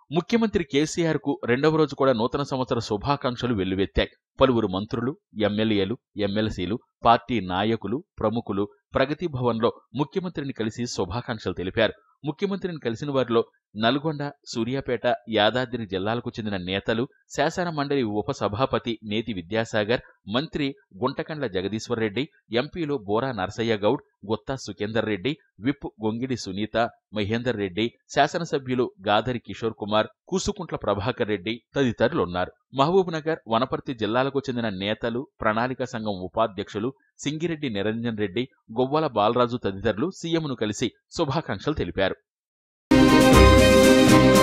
ముఖ్యమంత్రి కేసీఆర్ కు రెండవ రోజు కూడా నూతన సంవత్సర శుభాకాంక్షలు వెల్లువెత్తాయి పలువురు మంత్రులు ఎమ్మెల్యేలు ఎమ్మెల్సీలు పార్టీ నాయకులు ప్రముఖులు ప్రగతి భవన్లో ముఖ్యమంత్రిని కలిసి శుభాకాంక్షలు తెలిపారు ముఖ్యమంత్రిని కలిసిన వారిలో నల్గొండ సూర్యాపేట యాదాద్రి జిల్లాలకు చెందిన నేతలు శాసన మండలి ఉపసభాపతి నేతి విద్యాసాగర్ మంత్రి గుంటకండ్ల జగదీశ్వర్ రెడ్డి ఎంపీలు బోరా నరసయ్య గౌడ్ గుత్తా సుఖేందర్ రెడ్డి విప్ గొంగిడి సునీత మహేందర్ రెడ్డి శాసనసభ్యులు గాదరి కిషోర్ కుమార్ కూసుకుంట్ల ప్రభాకర్ రెడ్డి తదితరులున్నారు మహబూబ్ నగర్ వనపర్తి జిల్లాలకు చెందిన నేతలు ప్రణాళిక సంఘం ఉపాధ్యక్షులు సింగిరెడ్డి నిరంజన్ రెడ్డి గొవ్వల బాలరాజు తదితరులు సీఎంను కలిసి శుభాకాంక్షలు తెలిపారు